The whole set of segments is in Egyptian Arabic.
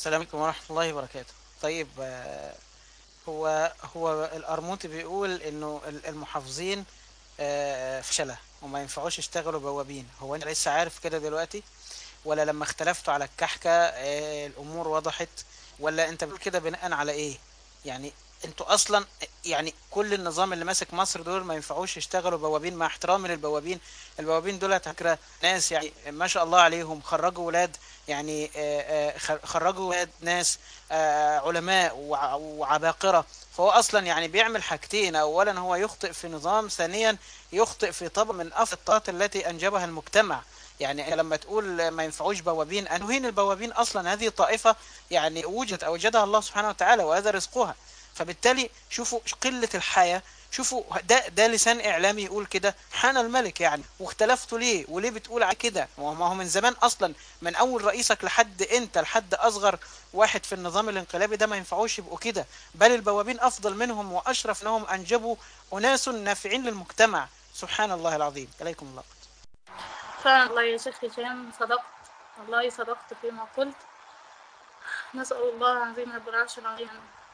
السلام عليكم ورحمة الله وبركاته طيب آه، هو هو القرموطي بيقول انه ال- المحافظين آه، فشلة وما ينفعوش يشتغلوا بوابين هو انت لسه عارف كده دلوقتي ولا لما اختلفتوا على الكحكة آه، الامور وضحت ولا انت بتقول كده بناء على ايه يعني انتوا اصلا يعني كل النظام اللي ماسك مصر دول ما ينفعوش يشتغلوا بوابين مع احترامي للبوابين البوابين دول على فكرة ناس يعني ما شاء الله عليهم خرجوا ولاد يعني آه، آه، خ- خرجوا ولاد ناس آه، علماء وع- وعباقرة فهو اصلا يعني بيعمل حاجتين اولا هو يخطئ في نظام ثانيا يخطئ في طبع من افضل الطاقات التي انجبها المجتمع يعني لما تقول ما ينفعوش بوابين انهين البوابين اصلا هذه طائفة يعني وجدت اوجدها الله سبحانه وتعالى وهذا رزقها فبالتالي شوفوا قلة الحياة شوفوا ده ده لسان اعلامي يقول كده حان الملك يعني واختلفتوا ليه وليه بتقول على كده ما هو من زمان اصلا من اول رئيسك لحد انت لحد اصغر واحد في النظام الانقلابي ده ما ينفعوش يبقوا كده بل البوابين افضل منهم واشرف انهم انجبوا اناس نافعين للمجتمع سبحان الله العظيم عليكم الله فعلا الله يا شيخ هشام صدقت والله صدقت فيما قلت نسأل الله العظيم رب العرش العظيم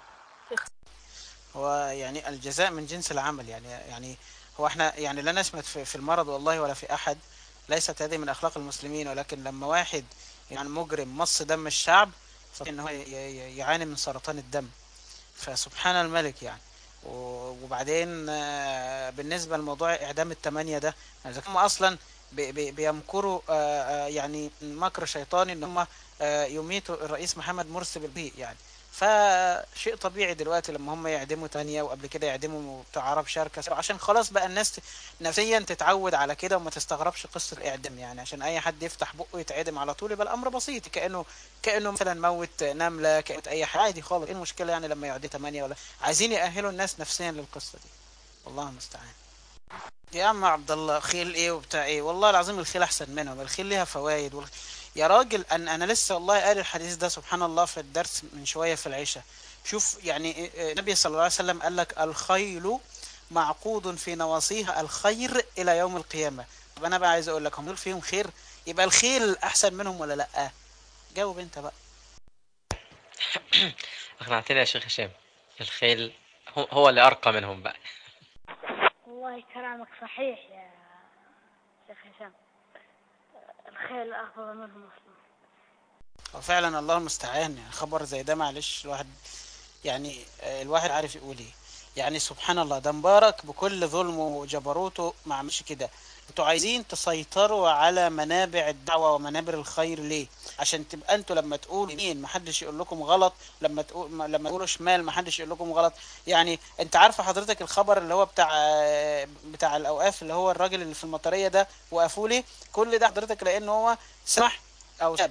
هو يعني الجزاء من جنس العمل يعني يعني هو احنا يعني لا نشمت في, في المرض والله ولا في احد ليست هذه من اخلاق المسلمين ولكن لما واحد يعني مجرم مص دم الشعب فإن هو ي- ي- يعاني من سرطان الدم فسبحان الملك يعني و- وبعدين آه، بالنسبة لموضوع إعدام التمانية ده يعني هم أصلا بي- بي- بيمكروا آه، آه، يعني مكر شيطاني إن هم آه، يميتوا الرئيس محمد مرسي بالبيء يعني فشيء طبيعي دلوقتي لما هم يعدموا تانية وقبل كده يعدموا بتاع عرب شركة عشان خلاص بقى الناس نفسيا تتعود على كده وما تستغربش قصة الإعدام يعني عشان أي حد يفتح بقه يتعدم على طول يبقى الأمر بسيط كأنه كأنه مثلا موت نملة كأنه أي حاجة عادي خالص إيه المشكلة يعني لما يعدي تمانية ولا عايزين يأهلوا الناس نفسيا للقصة دي والله المستعان يا عم عبد الله خيل ايه وبتاع ايه والله العظيم الخيل احسن منهم الخيل ليها فوائد وال... يا راجل أن انا لسه والله قال الحديث ده سبحان الله في الدرس من شويه في العشاء شوف يعني إيه- إيه، النبي صلى الله عليه وسلم قال لك الخيل معقود في نواصيها الخير الى يوم القيامه طب انا بقى عايز اقول لك هم دول فيهم خير يبقى الخيل احسن منهم ولا لا جاوب انت بقى أقنعتني يا شيخ هشام الخيل هو, هو اللي أرقى منهم بقى والله كلامك صحيح يا شيخ هشام الخيل أفضل منهم أصلا وفعلا الله المستعان يعني خبر زي ده معلش الواحد يعني آه، الواحد عارف يقول ايه يعني سبحان الله ده مبارك بكل ظلمه وجبروته ما عملش كده انتوا عايزين تسيطروا على منابع الدعوة ومنابر الخير ليه عشان تبقى انتوا لما تقولوا يمين محدش يقول لكم غلط لما تقول ما- لما تقولوا شمال محدش يقول لكم غلط يعني انت عارفه حضرتك الخبر اللي هو بتاع آه، بتاع الاوقاف اللي هو الراجل اللي في المطرية ده وقفوا ليه كل ده حضرتك لان هو سمح او شاب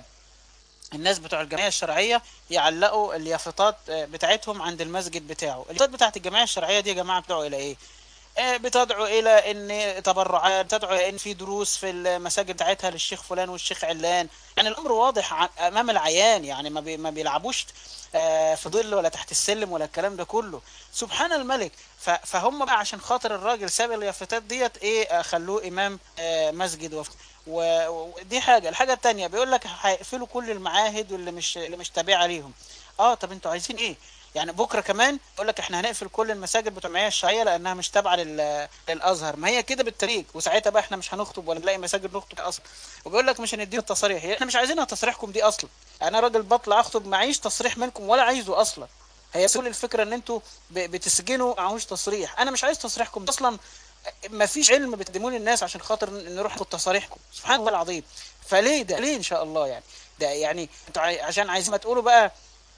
الناس بتوع الجمعية الشرعية يعلقوا اليافطات آه، بتاعتهم عند المسجد بتاعه اليافطات بتاعت الجمعية الشرعية دي يا جماعة بتدعو إلى إيه؟ آه، بتدعو إلى إن تبرعات بتدعو إلى إن في دروس في المساجد بتاعتها للشيخ فلان والشيخ علان يعني الأمر واضح ع- أمام العيان يعني ما, بي ما بيلعبوش آه، في ظل ولا تحت السلم ولا الكلام ده كله سبحان الملك ف- فهم بقى عشان خاطر الراجل ساب اليافطات ديت إيه آه، خلوه إمام آه، مسجد وف- و- ودي حاجة الحاجة التانية بيقول لك هيقفلوا كل المعاهد واللي مش اللي مش تابعة ليهم اه طب انتوا عايزين ايه يعني بكره كمان يقول لك احنا هنقفل كل المساجد بتوع الجمعيه الشرعيه لانها مش تابعه لل- للازهر ما هي كده بالتدريج وساعتها بقى احنا مش هنخطب ولا نلاقي مساجد نخطب اصلا وبيقول لك مش هنديهم التصاريح احنا مش عايزينها تصريحكم دي اصلا يعني انا راجل بطلع اخطب معيش تصريح منكم ولا عايزه اصلا هي كل الفكره ان انتوا ب- بتسجنوا معهوش تصريح انا مش عايز تصريحكم اصلا ما فيش علم بتقدموه للناس عشان خاطر ن- نروح ناخد تصاريحكم سبحان الله العظيم فليه ده ليه ان شاء الله يعني ده يعني انتوا عاي- عشان عايزين ما تقولوا بقى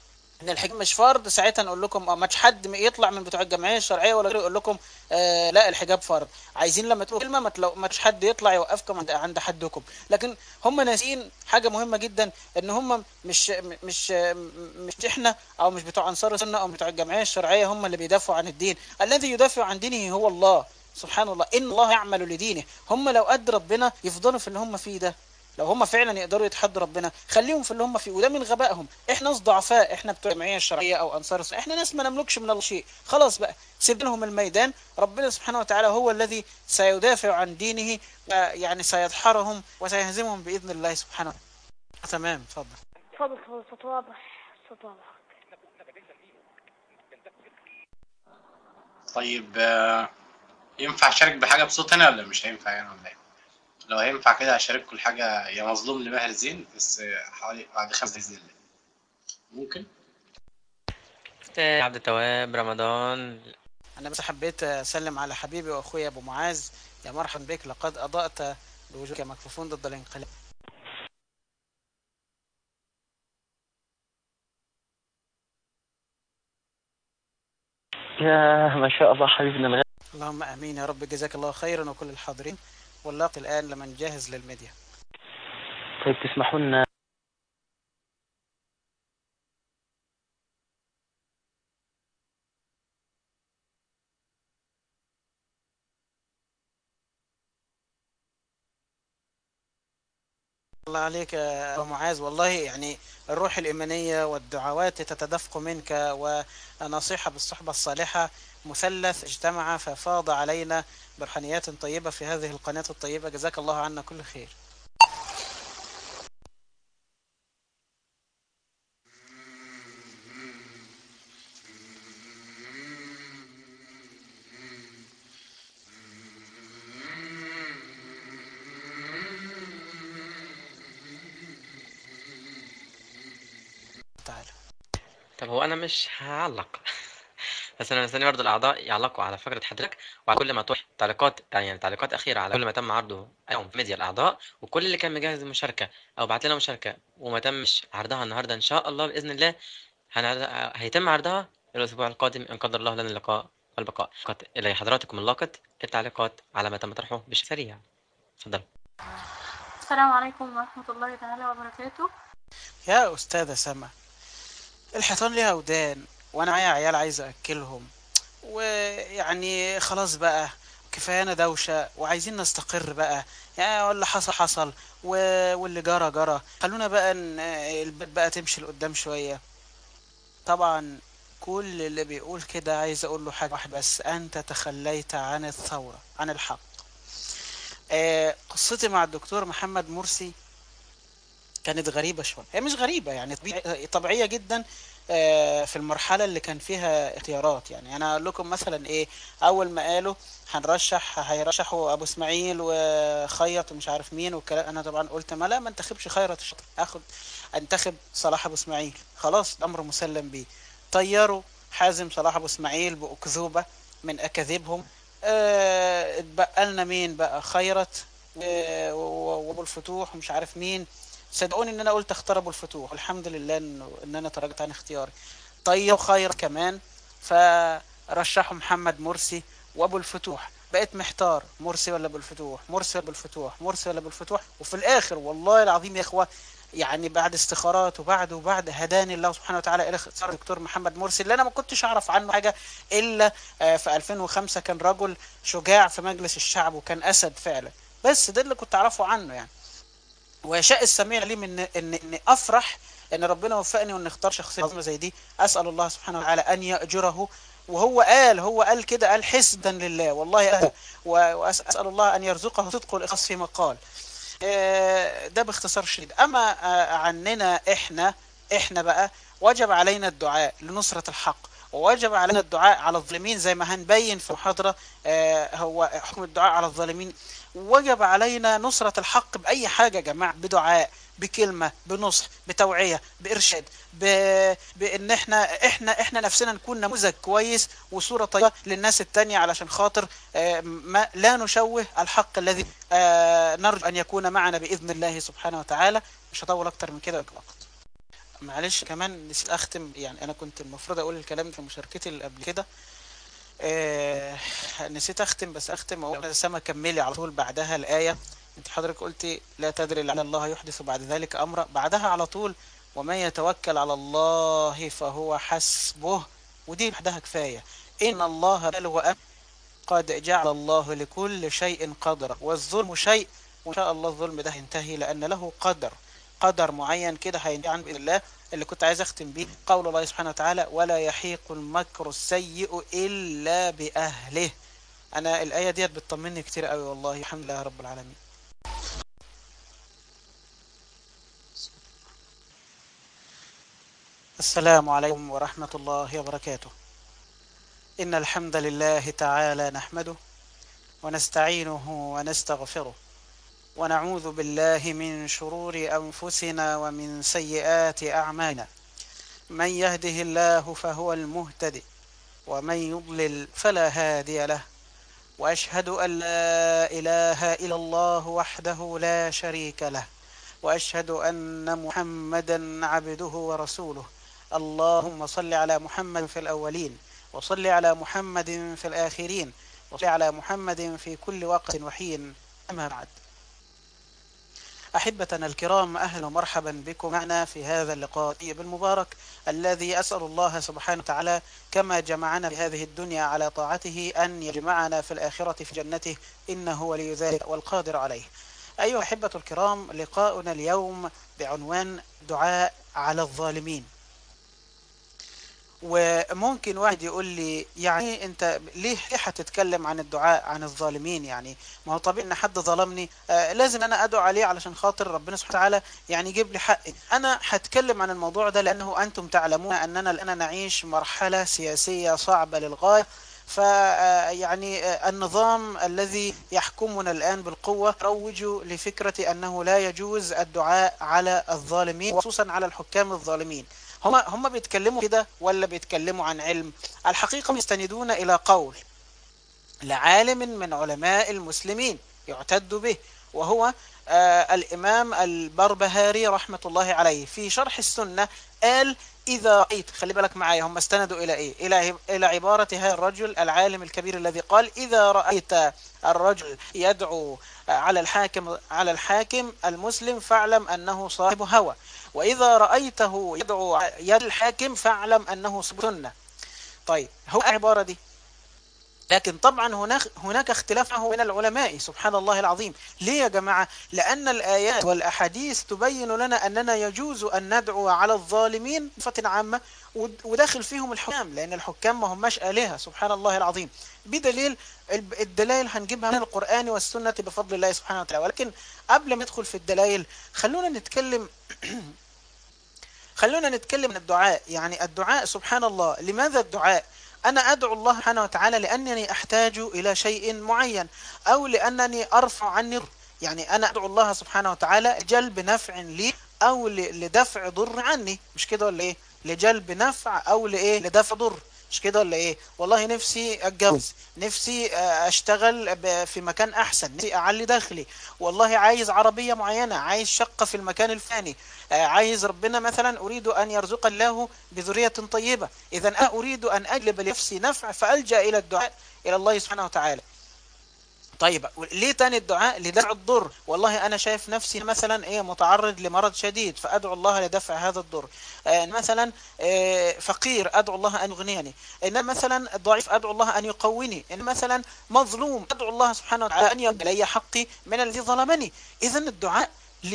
ان الحجاب مش فرض ساعتها نقول لكم اه ما حد يطلع من بتوع الجمعيه الشرعيه ولا غيره يقول لكم آه لا الحجاب فرض عايزين لما تقولوا كلمه ما تلو... ما فيش حد يطلع يوقفكم عند عند حدكم لكن هم ناسين حاجه مهمه جدا ان هم مش مش مش احنا او مش بتوع انصار السنه او بتوع الجمعيه الشرعيه هم اللي بيدافعوا عن الدين الذي يدافع عن دينه هو الله سبحان الله ان الله يعمل لدينه هم لو قد ربنا يفضلوا في اللي هم فيه ده لو هم فعلا يقدروا يتحدوا ربنا خليهم في اللي هم فيه وده من غبائهم احنا ناس ضعفاء احنا بتوع الجمعيه الشرعيه او انصار السنه احنا ناس ما نملكش من الله شيء خلاص بقى سيب لهم الميدان ربنا سبحانه وتعالى هو الذي سيدافع عن دينه يعني سيدحرهم وسيهزمهم باذن الله سبحانه وتعالى تمام اتفضل تفضل تفضل صوت واضح الصوت واضح طيب آه، ينفع اشارك بحاجه بصوت هنا ولا مش هينفع يعني ولا ايه لو هينفع كده هشارك كل حاجه يا مظلوم لماهر الزين بس آه، حوالي بعد خمس باذن الله ممكن أستاذ عبد التواب رمضان انا بس حبيت اسلم على حبيبي واخويا ابو معاذ يا مرحبا بك لقد اضأت بوجودك مكفوفون ضد الانقلاب يا ما شاء الله حبيبنا الغالي اللهم امين يا رب جزاك الله خيرا وكل الحاضرين واللقط الان لمن جاهز للميديا طيب تسمحوا لنا الله عليك يا أبو معاذ والله يعني الروح الإيمانية والدعوات تتدفق منك ونصيحة بالصحبة الصالحة مثلث اجتمع ففاض علينا بروحانيات طيبة في هذه القناة الطيبة جزاك الله عنا كل خير تعالى طب هو انا مش هعلق بس انا مستني برضه الاعضاء يعلقوا على فكره حضرتك وعلى كل ما تروح تعليقات يعني تعليقات اخيره على كل ما تم عرضه اليوم في ميديا الاعضاء وكل اللي كان مجهز المشاركه او بعت لنا مشاركه وما تمش عرضها النهارده ان شاء الله باذن الله هنعرض- هيتم عرضها الاسبوع القادم ان قدر الله لنا اللقاء والبقاء فقط الى حضراتكم اللاقط التعليقات على ما تم طرحه بشكل سريع اتفضل السلام عليكم ورحمة الله تعالى وبركاته يا أستاذة سما الحيطان ليها ودان وأنا معايا عيال عايز أكلهم ويعني خلاص بقى كفايانا دوشة وعايزين نستقر بقى يعني واللي حصل حصل و... واللي جرى جرى خلونا بقى ن... البلد بقى تمشي لقدام شوية طبعا كل اللي بيقول كده عايز أقول له حاجة واحدة بس أنت تخليت عن الثورة عن الحق آه، قصتي مع الدكتور محمد مرسي كانت غريبة شوية هي مش غريبة يعني طبيعي- طبيعية جدا آه، في المرحلة اللي كان فيها اختيارات يعني أنا أقول لكم مثلا إيه أول ما قالوا هنرشح هيرشحوا أبو إسماعيل وخيط ومش عارف مين والكلام أنا طبعا قلت ما لا ما انتخبش خيرت الشاطر آخد انتخب صلاح أبو إسماعيل خلاص الأمر مسلم بيه طيروا حازم صلاح أبو إسماعيل بأكذوبة من أكاذيبهم آه، اتبقى لنا مين بقى خيرت و- و- وابو الفتوح ومش عارف مين صدقوني ان انا قلت اختار ابو الفتوح والحمد لله انه ان انا تراجعت عن اختياري طيب خير كمان فرشحوا محمد مرسي وابو الفتوح بقيت محتار مرسي ولا ابو الفتوح مرسي ولا ابو الفتوح مرسي ولا ابو الفتوح وفي الاخر والله العظيم يا اخوه يعني بعد استخارات وبعد وبعد هداني الله سبحانه وتعالى الى اختيار الدكتور محمد مرسي اللي انا ما كنتش اعرف عنه حاجه الا آه، في 2005 كان رجل شجاع في مجلس الشعب وكان اسد فعلا بس ده اللي كنت اعرفه عنه يعني ويشاء السميع لي من ان ان افرح ان ربنا وفقني وان اختار شخصيه عظيمه زي دي اسال الله سبحانه وتعالى ان ياجره وهو قال هو قال كده قال حسدا لله والله أهل و- واسال الله ان يرزقه صدق والاخلاص فيما قال آه، ده باختصار شديد اما آه، عننا احنا احنا بقى وجب علينا الدعاء لنصرة الحق ووجب علينا الدعاء على الظالمين زي ما هنبين في محاضرة آه، هو حكم الدعاء على الظالمين وجب علينا نصرة الحق بأي حاجة يا جماعة بدعاء بكلمة بنصح بتوعية بإرشاد ب... بإن احنا احنا احنا نفسنا نكون نموذج كويس وصورة طيبة للناس التانية علشان خاطر آه، ما لا نشوه الحق الذي آه، نرجو أن يكون معنا بإذن الله سبحانه وتعالى مش هطول أكتر من كده إطلاقا معلش كمان نسيت أختم يعني أنا كنت المفروض أقول الكلام ده في مشاركتي اللي قبل كده آه، نسيت أختم بس أختم أقول سما كملي على طول بعدها الآية أنت حضرتك قلتي لا تدري لعل الله يحدث بعد ذلك أمرا بعدها على طول ومن يتوكل على الله فهو حسبه ودي لوحدها كفاية إن الله بلغ أمر قد جعل الله لكل شيء قدرا والظلم شيء وإن شاء الله الظلم ده هينتهي لأن له قدر قدر معين كده هينتهي عنه بإذن الله اللي كنت عايز أختم بيه قول الله سبحانه وتعالى ولا يحيق المكر السيء إلا بأهله أنا الآية ديت بتطمني كتير قوي والله الحمد لله رب العالمين السلام عليكم ورحمة الله وبركاته إن الحمد لله تعالى نحمده ونستعينه ونستغفره ونعوذ بالله من شرور أنفسنا ومن سيئات أعمالنا من يهده الله فهو المهتدي ومن يضلل فلا هادي له وأشهد أن لا إله إلا الله وحده لا شريك له وأشهد أن محمدا عبده ورسوله اللهم صل على محمد في الأولين وصل على محمد في الآخرين وصل على محمد في كل وقت وحين أما بعد أحبتنا الكرام أهلا ومرحبا بكم معنا في هذا اللقاء المبارك الذي أسأل الله سبحانه وتعالى كما جمعنا في هذه الدنيا على طاعته أن يجمعنا في الآخرة في جنته إنه ولي ذلك والقادر عليه أيها أحبة الكرام لقاؤنا اليوم بعنوان دعاء على الظالمين وممكن واحد يقول لي يعني انت ليه ليه هتتكلم عن الدعاء عن الظالمين يعني ما هو طبيعي ان حد ظلمني آه لازم انا ادعو عليه علشان خاطر ربنا سبحانه وتعالى يعني يجيب لي حقي انا هتكلم عن الموضوع ده لانه انتم تعلمون اننا الان نعيش مرحله سياسيه صعبه للغايه ف يعني النظام الذي يحكمنا الآن بالقوة روج لفكرة أنه لا يجوز الدعاء على الظالمين وخصوصا على الحكام الظالمين هم هم بيتكلموا كده ولا بيتكلموا عن علم الحقيقة يستندون إلى قول لعالم من علماء المسلمين يعتد به وهو آه الإمام البربهاري رحمة الله عليه في شرح السنة قال إذا رأيت خلي بالك معايا هم استندوا إلى إيه إلى إلى عبارة هذا الرجل العالم الكبير الذي قال إذا رأيت الرجل يدعو على الحاكم على الحاكم المسلم فاعلم أنه صاحب هوى وإذا رأيته يدعو يد الحاكم فاعلم أنه سنة طيب هو العبارة دي لكن طبعا هناك هناك اختلاف بين العلماء سبحان الله العظيم ليه يا جماعة لأن الآيات والأحاديث تبين لنا أننا يجوز أن ندعو على الظالمين بصفة عامة وداخل فيهم الحكام لأن الحكام ما هماش آلهة سبحان الله العظيم بدليل الدلائل هنجيبها من القرآن والسنة بفضل الله سبحانه وتعالى ولكن قبل ما ندخل في الدلائل خلونا نتكلم خلونا نتكلم عن الدعاء يعني الدعاء سبحان الله لماذا الدعاء أنا أدعو الله سبحانه وتعالى لأنني أحتاج إلى شيء معين أو لأنني أرفع عني يعني أنا أدعو الله سبحانه وتعالى جلب نفع لي أو لدفع ضر عني مش كده ولا إيه لجلب نفع أو لإيه لدفع ضر مش كده ولا ايه والله نفسي اتجوز نفسي اشتغل في مكان احسن نفسي اعلي دخلي والله عايز عربية معينة عايز شقة في المكان الفلاني عايز ربنا مثلا اريد ان يرزق الله بذرية طيبة اذا انا اريد ان اجلب لنفسي نفع فالجأ الى الدعاء الى الله سبحانه وتعالى طيب ليه تاني الدعاء لدفع الضر والله انا شايف نفسي مثلا ايه متعرض لمرض شديد فادعو الله لدفع هذا الضر آه مثلا آه فقير ادعو الله ان يغنيني ان مثلا ضعيف ادعو الله ان يقويني ان مثلا مظلوم ادعو الله سبحانه وتعالى ان يرد لي حقي من الذي ظلمني اذا الدعاء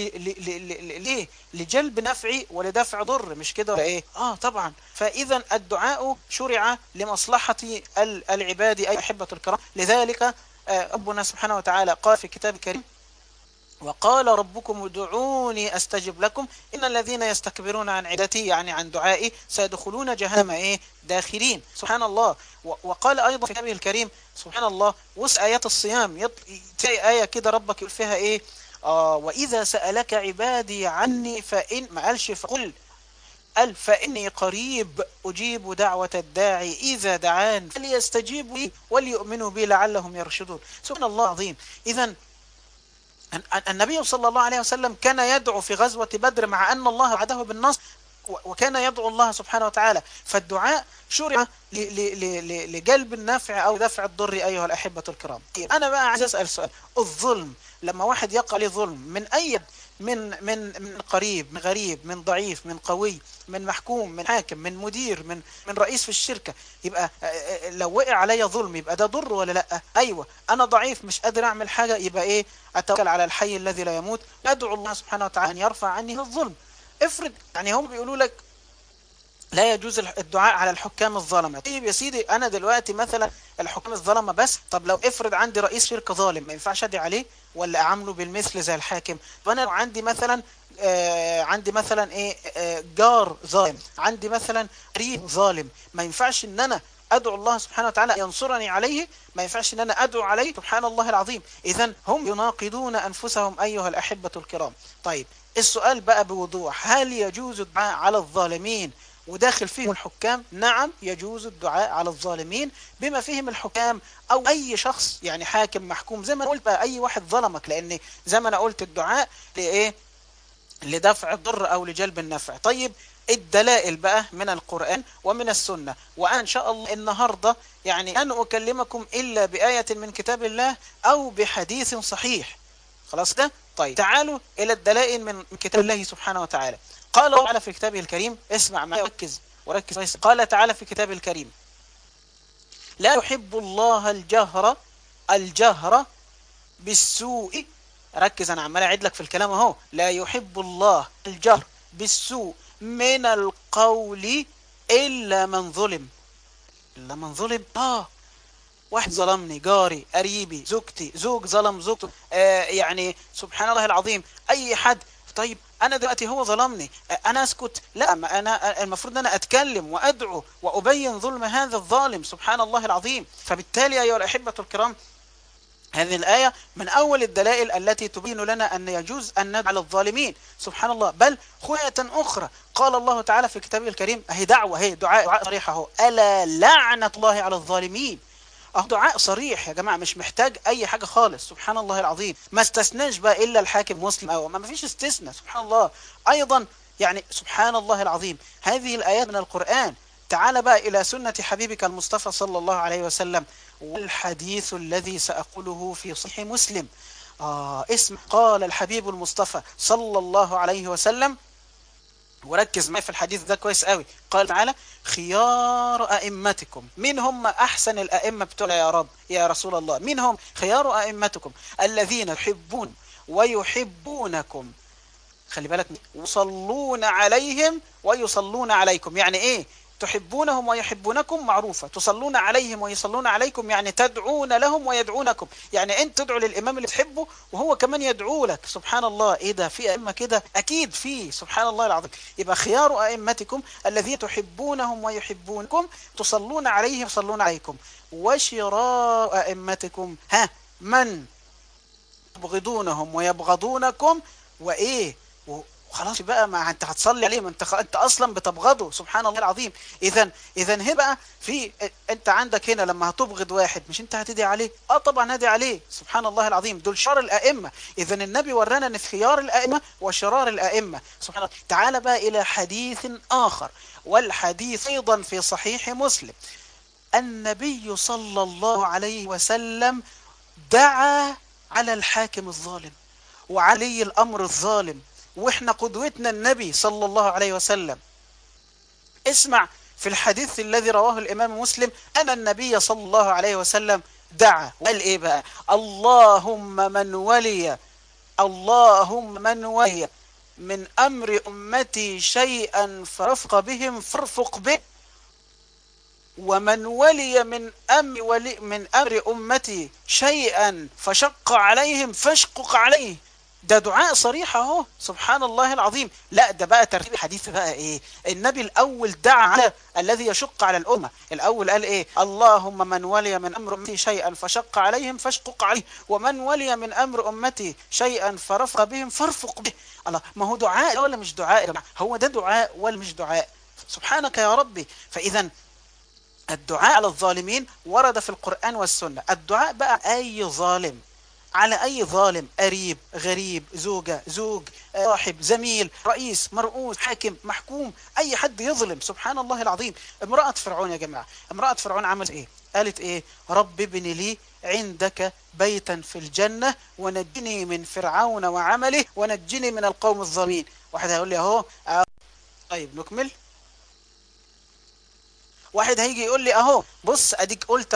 ليه لجلب نفعي ولدفع ضر مش كده ولا ايه اه طبعا فاذا الدعاء شرع لمصلحة العباد اي احبة الكرام لذلك ربنا سبحانه وتعالى قال في كتاب الكريم وقال ربكم ادعوني استجب لكم ان الذين يستكبرون عن عبادتي يعني عن دعائي سيدخلون جهنم ايه داخلين سبحان الله وقال ايضا في كتابه الكريم سبحان الله وسع ايات الصيام تلاقي ايه كده ربك يقول فيها ايه آه واذا سالك عبادي عني فان ما قالش فقل قال فإني قريب أجيب دعوة الداعي إذا دعان فليستجيبوا لي وليؤمنوا بي لعلهم يرشدون سبحان الله العظيم إذا النبي صلى الله عليه وسلم كان يدعو في غزوة بدر مع أن الله وعده بالنصر وكان يدعو الله سبحانه وتعالى فالدعاء شرع لجلب النفع أو دفع الضر أيها الأحبة الكرام أنا بقى عايز أسأل سؤال الظلم لما واحد يقع لي ظلم من أي من من من قريب من غريب من ضعيف من قوي من محكوم من حاكم من مدير من من رئيس في الشركة يبقى لو وقع عليا ظلم يبقى ده ضر ولا لا ايوه انا ضعيف مش قادر اعمل حاجة يبقى ايه اتوكل على الحي الذي لا يموت ادعو الله سبحانه وتعالى ان يرفع عني الظلم افرض يعني هم بيقولوا لك لا يجوز الح- الدعاء على الحكام الظلمه طيب يا سيدي انا دلوقتي مثلا الحكام الظلمه بس طب لو افرض عندي رئيس شركه ظالم ما ينفعش ادعي عليه ولا اعامله بالمثل زي الحاكم وانا لو عندي مثلا آه عندي مثلا ايه آه جار ظالم عندي مثلا قريب ظالم ما ينفعش ان انا ادعو الله سبحانه وتعالى ينصرني عليه ما ينفعش ان انا ادعو عليه سبحان الله العظيم اذا هم يناقضون انفسهم ايها الاحبه الكرام طيب السؤال بقى بوضوح هل يجوز الدعاء على الظالمين وداخل فيهم الحكام نعم يجوز الدعاء على الظالمين بما فيهم الحكام او اي شخص يعني حاكم محكوم زي ما أنا قلت بقى اي واحد ظلمك لان زي ما انا قلت الدعاء لايه لدفع الضر او لجلب النفع طيب الدلائل بقى من القرآن ومن السنة وأنا إن شاء الله النهاردة يعني أن أكلمكم إلا بآية من كتاب الله أو بحديث صحيح خلاص ده طيب تعالوا إلى الدلائل من من كتاب الله سبحانه وتعالى قال الله تعالى في كتابه الكريم اسمع معي وركز وركز كويس. قال تعالى في كتابه الكريم لا يحب الله الجهر الجهر بالسوء ركز انا عمال اعيد لك في الكلام اهو لا يحب الله الجهر بالسوء من القول الا من ظلم الا من ظلم اه واحد ظلمني جاري قريبي زوجتي زوج ظلم زوجته آه يعني سبحان الله العظيم اي حد طيب انا دلوقتي هو ظلمني آه انا اسكت لا ما انا المفروض ان انا اتكلم وادعو وابين ظلم هذا الظالم سبحان الله العظيم فبالتالي ايها الاحبه الكرام هذه الآية من أول الدلائل التي تبين لنا أن يجوز أن ندعو على الظالمين سبحان الله بل خية أخرى قال الله تعالى في كتابه الكريم أهي دعوة هي دعاء دعاء صريح أهو ألا لعنة الله على الظالمين أهو دعاء صريح يا جماعة مش محتاج أي حاجة خالص سبحان الله العظيم ما استثناش بقى إلا الحاكم مسلم أو ما فيش استثناء سبحان الله أيضا يعني سبحان الله العظيم هذه الآيات من القرآن تعال بقى إلى سنة حبيبك المصطفى صلى الله عليه وسلم والحديث الذي سأقوله في صحيح مسلم آه اسم قال الحبيب المصطفى صلى الله عليه وسلم وركز معي في الحديث ده كويس قوي قال تعالى خيار أئمتكم مين هم أحسن الأئمة بتوع يا رب يا رسول الله مين هم خيار أئمتكم الذين يحبون ويحبونكم خلي بالك يصلون عليهم ويصلون عليكم يعني ايه تحبونهم ويحبونكم معروفة تصلون عليهم ويصلون عليكم يعني تدعون لهم ويدعونكم يعني انت تدعو للإمام اللي تحبه وهو كمان يدعو لك سبحان الله ايه ده في أئمة كده أكيد في سبحان الله العظيم يبقى خيار أئمتكم الذين تحبونهم ويحبونكم تصلون عليهم ويصلون عليكم وشراء أئمتكم ها من يبغضونهم ويبغضونكم وإيه خلاص بقى ما انت هتصلي عليه ما انت خ... انت اصلا بتبغضه سبحان الله العظيم اذا اذا هنا بقى في انت عندك هنا لما هتبغض واحد مش انت هتدعي عليه اه طبعا هدي عليه سبحان الله العظيم دول شر الائمه اذا النبي ورانا ان في خيار الائمه وشرار الائمه سبحان الله تعال بقى الى حديث اخر والحديث ايضا في صحيح مسلم النبي صلى الله عليه وسلم دعا على الحاكم الظالم وعلي الامر الظالم واحنا قدوتنا النبي صلى الله عليه وسلم اسمع في الحديث الذي رواه الامام مسلم ان النبي صلى الله عليه وسلم دعا وقال ايه بقى اللهم من ولي اللهم من ولي من امر امتي شيئا فرفق بهم فارفق به ومن ولي من امر ولي من امر امتي شيئا فشق عليهم فاشقق عليه ده دعاء صريح اهو سبحان الله العظيم لا ده بقى ترتيب الحديث بقى ايه النبي الاول دعا على الذي يشق على الامه الاول قال ايه اللهم من ولي من امر امتي شيئا فشق عليهم فاشقق عليه ومن ولي من امر امتي شيئا فرفق بهم فارفق به الله ما هو دعاء ولا مش دعاء يا جماعه هو ده دعاء ولا مش دعاء سبحانك يا ربي فاذا الدعاء على الظالمين ورد في القرآن والسنة الدعاء بقى أي ظالم على أي ظالم قريب غريب زوجة زوج صاحب زميل رئيس مرؤوس حاكم محكوم أي حد يظلم سبحان الله العظيم امرأة فرعون يا جماعة امرأة فرعون عملت إيه قالت إيه رب ابن لي عندك بيتا في الجنة ونجني من فرعون وعمله ونجني من القوم الظالمين واحد هيقول لي أهو طيب نكمل واحد هيجي يقول لي اهو بص اديك قلت اهو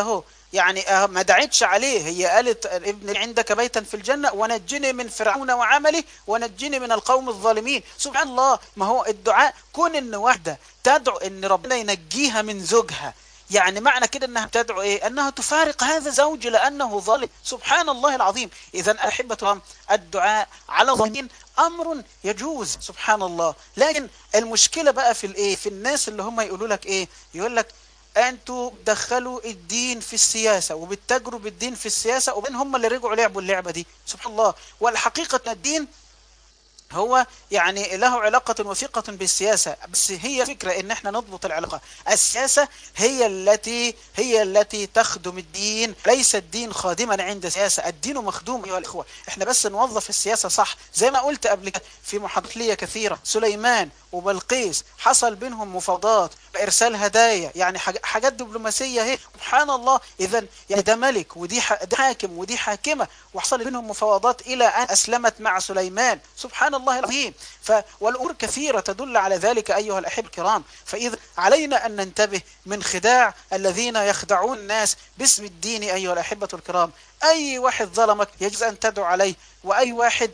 يعني آه، ما دعتش عليه هي قالت ابن عندك بيتا في الجنة ونجني من فرعون وعمله ونجني من القوم الظالمين سبحان الله ما هو الدعاء كون ان واحدة تدعو ان ربنا ينجيها من زوجها يعني معنى كده انها بتدعو ايه انها تفارق هذا زوج لانه ظالم سبحان الله العظيم اذا احبة الله الدعاء على الظالمين امر يجوز سبحان الله لكن المشكلة بقى في الايه في الناس اللي هم يقولوا لك ايه يقول لك انتوا دخلوا الدين في السياسة وبتجروا بالدين في السياسة وبين هم اللي رجعوا لعبوا اللعبة دي سبحان الله والحقيقة الدين هو يعني له علاقة وثيقة بالسياسة بس هي فكرة ان احنا نضبط العلاقة السياسة هي التي هي التي تخدم الدين ليس الدين خادما عند السياسة الدين مخدوم ايها الاخوة احنا بس نوظف السياسة صح زي ما قلت قبل كده في محاضرات ليا كثيرة سليمان وبلقيس حصل بينهم مفاوضات بارسال هدايا يعني حاج- حاجات دبلوماسية اهي سبحان الله اذا يعني ده ملك ودي ح- ده حاكم ودي حاكمة وحصل بينهم مفاوضات الى ان اسلمت مع سليمان سبحان الله العظيم ف والامور كثيرة تدل على ذلك ايها الاحبة الكرام فاذا علينا ان ننتبه من خداع الذين يخدعون الناس باسم الدين ايها الاحبة الكرام اي واحد ظلمك يجوز ان تدعو عليه واي واحد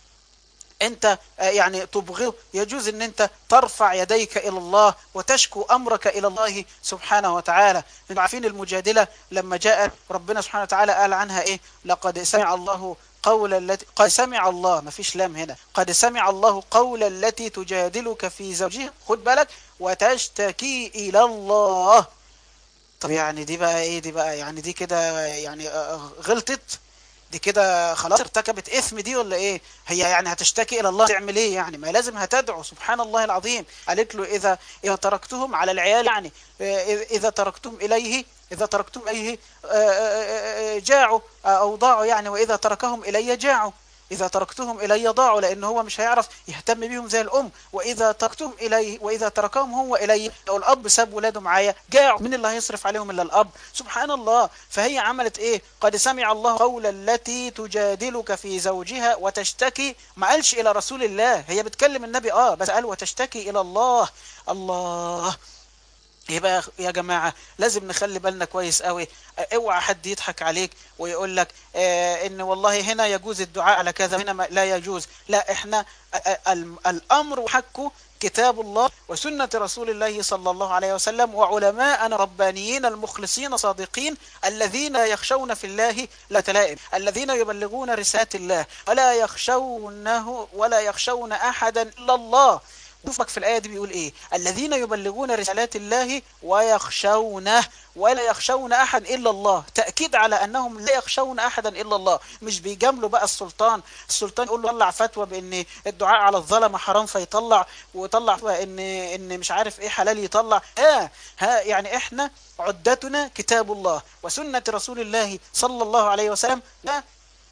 انت آه، يعني تبغضه يجوز ان انت ترفع يديك الى الله وتشكو امرك الى الله سبحانه وتعالى انتوا عارفين المجادلة لما جاءت ربنا سبحانه وتعالى قال عنها ايه لقد سمع الله قول التي قد سمع الله ما فيش لام هنا قد سمع الله قول التي تجادلك في زوجها خد بالك وتشتكي الى الله طب يعني دي بقى ايه دي بقى يعني دي كده يعني آه، غلطت دي كده خلاص ارتكبت اثم دي ولا ايه هي يعني هتشتكي الى الله تعمل ايه يعني ما لازم هتدعو سبحان الله العظيم قالت له اذا اذا تركتهم على العيال يعني آه، اذا تركتم اليه اذا تركتم اليه آه، آه، آه، جاعوا آه، او ضاعوا يعني واذا تركهم الي جاعوا إذا تركتهم إلي ضاعوا لأن هو مش هيعرف يهتم بيهم زي الأم وإذا تركتهم إلي وإذا تركهم هو إلي لو الأب ساب ولاده معايا جاعوا من اللي هيصرف عليهم إلا الأب سبحان الله فهي عملت إيه قد سمع الله قول التي تجادلك في زوجها وتشتكي ما قالش إلى رسول الله هي بتكلم النبي آه بس قال وتشتكي إلى الله الله يبقى يا جماعة لازم نخلي بالنا كويس قوي اوعى حد يضحك عليك ويقول لك آه ان والله هنا يجوز الدعاء على كذا هنا ما- لا يجوز لا احنا آه، آه، الم- الامر حقه كتاب الله وسنة رسول الله صلى الله عليه وسلم وعلماء ربانيين المخلصين صادقين الذين يخشون في الله لا تلائم الذين يبلغون رسالة الله ولا يخشونه ولا يخشون أحدا إلا الله شوفك في الآية دي بيقول إيه الذين يبلغون رسالات الله ويخشونه ولا يخشون أحد إلا الله تأكيد على أنهم لا يخشون أحدا إلا الله مش بيجاملوا بقى السلطان السلطان يقول له طلع فتوى بأن الدعاء على الظلمة حرام فيطلع ويطلع فتوى إن إن مش عارف إيه حلال يطلع آه ها يعني إحنا عدتنا كتاب الله وسنة رسول الله صلى الله عليه وسلم لا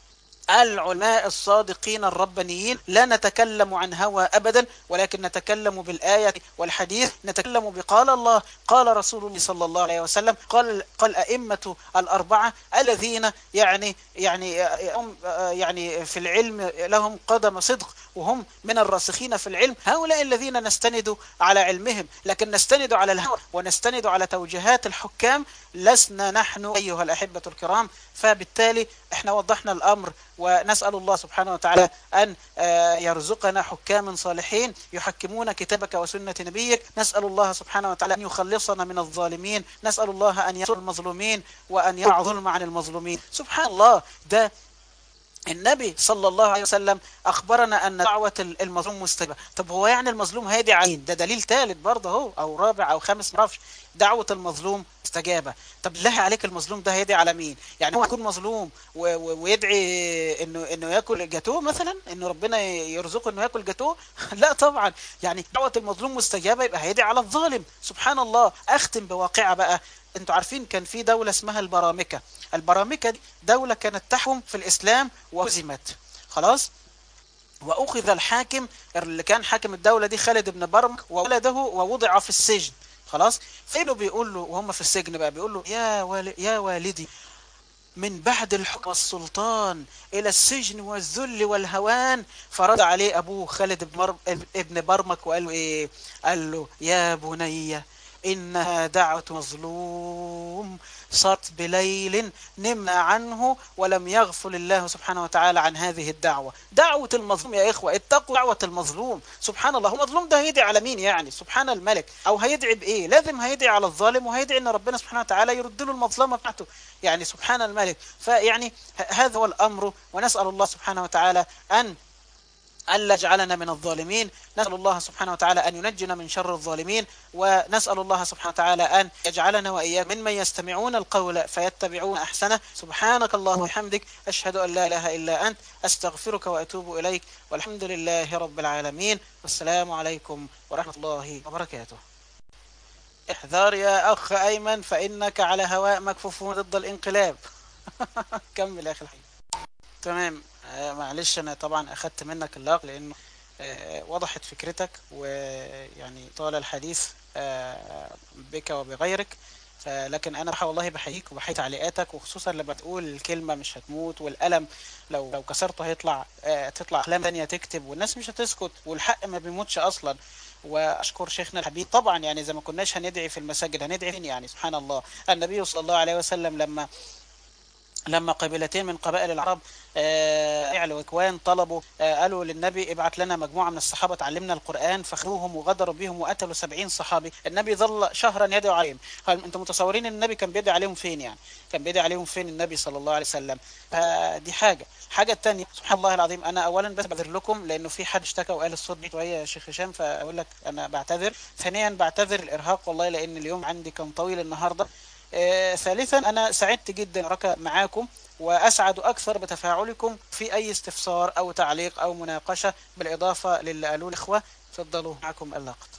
العلماء الصادقين الربانيين لا نتكلم عن هوى أبدا ولكن نتكلم بالآية والحديث نتكلم بقال الله قال رسول الله صلى الله عليه وسلم قال قال أئمة الأربعة الذين يعني يعني هم يعني في العلم لهم قدم صدق وهم من الراسخين في العلم هؤلاء الذين نستند على علمهم لكن نستند على الهوى ونستند على توجيهات الحكام لسنا نحن أيها الأحبة الكرام فبالتالي احنا وضحنا الأمر ونسأل الله سبحانه وتعالى أن آه، يرزقنا حكاما صالحين يحكمون كتابك وسنة نبيك نسأل الله سبحانه وتعالى أن يخلصنا من الظالمين نسأل الله أن ينصر المظلومين وأن يرع ظلم عن المظلومين سبحان الله ده النبي صلى الله عليه وسلم أخبرنا أن دعوة المظلوم مستجابة طب هو يعني المظلوم هيدي عين ده دليل ثالث برضه اهو أو رابع أو خامس معرفش دعوة المظلوم مستجابة طب بالله عليك المظلوم ده هيدعي على مين يعني هو يكون مظلوم و- و- ويدعي انه انه ياكل جاتوه مثلا انه ربنا يرزقه انه ياكل جاتوه لا طبعا يعني دعوة المظلوم مستجابة يبقى هيدعي على الظالم سبحان الله اختم بواقعة بقى انتوا عارفين كان في دولة اسمها البرامكة البرامكة دي دولة كانت تحكم في الاسلام وهزمت خلاص واخذ الحاكم اللي كان حاكم الدولة دي خالد بن برمك وولده ووضع في السجن خلاص فإنه بيقول له وهم في السجن بقى بيقول له يا والي يا والدي من بعد الحكم والسلطان إلى السجن والذل والهوان فرد عليه أبوه خالد بن مر... ابن برمك وقال له إيه قال له يا بني إنها دعوة مظلوم صارت بليل نمنا عنه ولم يغفل الله سبحانه وتعالى عن هذه الدعوة دعوة المظلوم يا إخوة اتقوا دعوة المظلوم سبحان الله هو مظلوم ده هيدعي على مين يعني سبحان الملك أو هيدعي بإيه لازم هيدعي على الظالم وهيدعي أن ربنا سبحانه وتعالى يرد له المظلمة بتاعته يعني سبحان الملك فيعني ه- هذا هو الأمر ونسأل الله سبحانه وتعالى أن ألا يجعلنا من الظالمين نسأل الله سبحانه وتعالى أن ينجنا من شر الظالمين ونسأل الله سبحانه وتعالى أن يجعلنا وإياكم ممن يستمعون القول فيتبعون أحسنه سبحانك اللهم وبحمدك أشهد أن لا إله إلا أنت أستغفرك وأتوب إليك والحمد لله رب العالمين والسلام عليكم ورحمة الله وبركاته احذر يا أخ أيمن فإنك على هواء مكفوف ضد الانقلاب كمل يا أخي الحبيب تمام آه، معلش انا طبعا اخدت منك اللقب لانه آه، وضحت فكرتك ويعني طال الحديث آه، بك وبغيرك لكن انا بح- والله بحييك وبحيي تعليقاتك وخصوصا لما تقول الكلمه مش هتموت والقلم لو لو كسرته هيطلع آه، تطلع اقلام تانية تكتب والناس مش هتسكت والحق ما بيموتش اصلا واشكر شيخنا الحبيب طبعا يعني زي ما كناش هندعي في المساجد هندعي فين يعني سبحان الله النبي صلى الله عليه وسلم لما لما قبيلتين من قبائل العرب آه، فعل وكوان طلبوا آه، قالوا للنبي ابعت لنا مجموعة من الصحابة تعلمنا القرآن فخذوهم وغدروا بهم وقتلوا سبعين صحابي النبي ظل شهرا يدعو عليهم هل انتم متصورين ان النبي كان بيدعي عليهم فين يعني كان بيدعي عليهم فين النبي صلى الله عليه وسلم فدي حاجة حاجة التانية سبحان الله العظيم انا اولا بس بعذر لكم لانه في حد اشتكى وقال الصوت بيه شوية يا شيخ هشام فاقول لك انا بعتذر ثانيا بعتذر الارهاق والله لان اليوم عندي كان طويل النهارده آه، ثالثا انا سعدت جدا ركا معاكم واسعد اكثر بتفاعلكم في اي استفسار او تعليق او مناقشه بالاضافه للي قالوه الاخوه تفضلوا معكم اللقط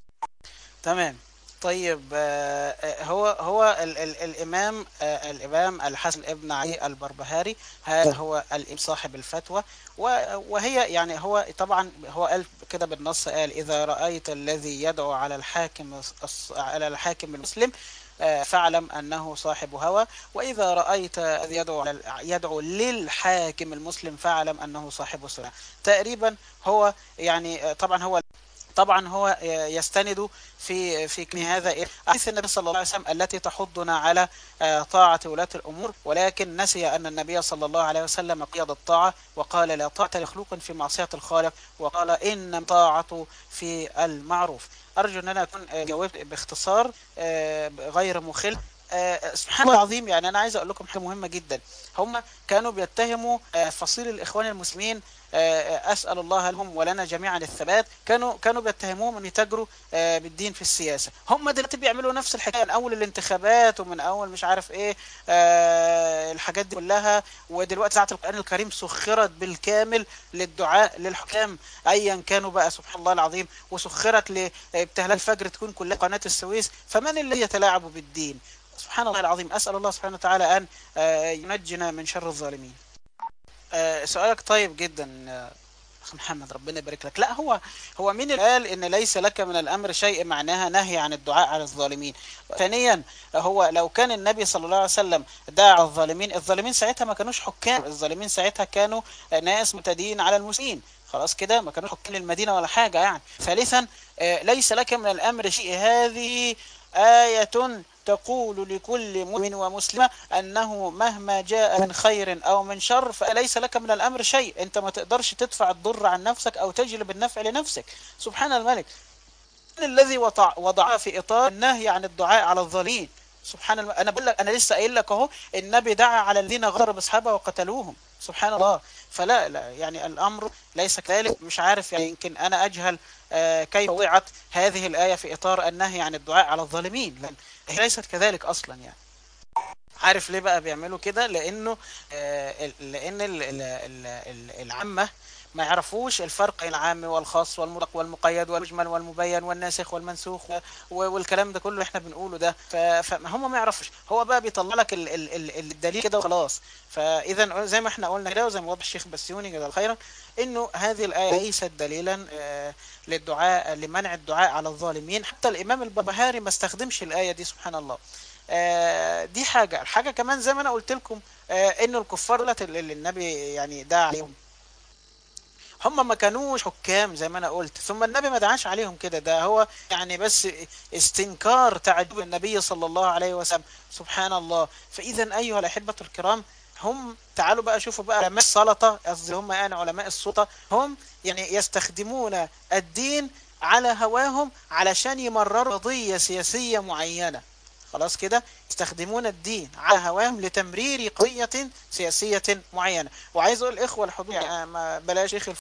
تمام طيب آه، آه، هو هو ال ال الامام آه، الامام الحسن ابن علي البربهاري هذا هو الإمام صاحب الفتوى و- وهي يعني هو طبعا هو قال كده بالنص قال اذا رايت الذي يدعو على الحاكم الص- على الحاكم المسلم آه، فاعلم انه صاحب هوى واذا رايت الذي يدعو على يدعو للحاكم المسلم فاعلم انه صاحب سنه تقريبا هو يعني آه، طبعا هو طبعا هو يستند في في كل هذا إيه؟ حديث النبي صلى الله عليه وسلم التي تحضنا على آه، طاعة ولاة الأمور ولكن نسي أن النبي صلى الله عليه وسلم قيد الطاعة وقال لا طاعة لمخلوق في معصية الخالق وقال إن طاعة في المعروف أرجو أن أنا أكون آه، جاوبت باختصار آه، غير مخل آه، سبحان الله العظيم يعني أنا عايز أقول لكم حاجة مهمة جدا هم كانوا بيتهموا آه، فصيل الإخوان المسلمين آه، أسأل الله لهم ولنا جميعا الثبات كانوا كانوا بيتهموهم أن يتاجروا آه، بالدين في السياسة هم دلوقتي بيعملوا نفس الحكاية من أول الانتخابات ومن أول مش عارف إيه آه، الحاجات دي كلها ودلوقتي ساعة القرآن الكريم سخرت بالكامل للدعاء للحكام أيا كانوا بقى سبحان الله العظيم وسخرت لابتهال الفجر تكون كلها قناة السويس فمن الذي يتلاعب بالدين سبحان الله العظيم أسأل الله سبحانه وتعالى أن آه، ينجنا من شر الظالمين آه، سؤالك طيب جدا آه، اخ محمد ربنا يبارك لك لا هو هو مين اللي قال ان ليس لك من الامر شيء معناها نهي عن الدعاء على الظالمين ثانيا هو لو كان النبي صلى الله عليه وسلم دعا على الظالمين الظالمين ساعتها ما كانوش حكام الظالمين ساعتها كانوا ناس متدين على المسلمين خلاص كده ما كانوش حكام للمدينه ولا حاجه يعني ثالثا آه، ليس لك من الامر شيء هذه آية تقول لكل مؤمن ومسلمة أنه مهما جاء من خير أو من شر فليس لك من الأمر شيء أنت ما تقدرش تدفع الضر عن نفسك أو تجلب النفع لنفسك سبحان الملك من الذي وضع وضعها في إطار النهي عن الدعاء على الظالمين سبحان الله أنا بقول لك أنا لسه قايل لك أهو النبي دعا على الذين غدروا بأصحابه وقتلوهم سبحان الله فلا لا يعني الأمر ليس كذلك مش عارف يعني يمكن أنا أجهل آه، كيف وضعت هذه الآية في إطار النهي عن الدعاء على الظالمين لأن هي ليست كذلك أصلا يعني عارف ليه بقى بيعملوا كده لأنه آه، ال- لأن ال- ال- ال- ال- العامة ما يعرفوش الفرق بين العام والخاص والمطلق والمقيد والمجمل والمبين والناسخ والمنسوخ و- والكلام ده كله احنا بنقوله ده ف- فهم ما يعرفوش هو بقى بيطلع لك ال- ال- ال- الدليل كده وخلاص فاذا زي ما احنا قلنا كده وزي ما وضح الشيخ بسيوني جزاه خيرا انه هذه الايه ليست دليلا آه، للدعاء لمنع الدعاء على الظالمين حتى الامام البربهاري ما استخدمش الايه دي سبحان الله آه، دي حاجه الحاجه كمان زي ما انا قلت لكم آه، انه الكفار دولت اللي اللي النبي يعني دعا عليهم هم ما كانوش حكام زي ما انا قلت ثم النبي ما دعاش عليهم كده ده هو يعني بس استنكار تعجب النبي صلى الله عليه وسلم سبحان الله فاذا ايها الاحبه الكرام هم تعالوا بقى شوفوا بقى علماء السلطه قصدي هم يعني علماء السلطه هم يعني يستخدمون الدين على هواهم علشان يمرروا قضيه سياسيه معينه خلاص كده يستخدمون الدين على هواهم لتمرير قضية سياسية معينة وعايز اقول الاخوة الحضور يعني ما بلاش شيخ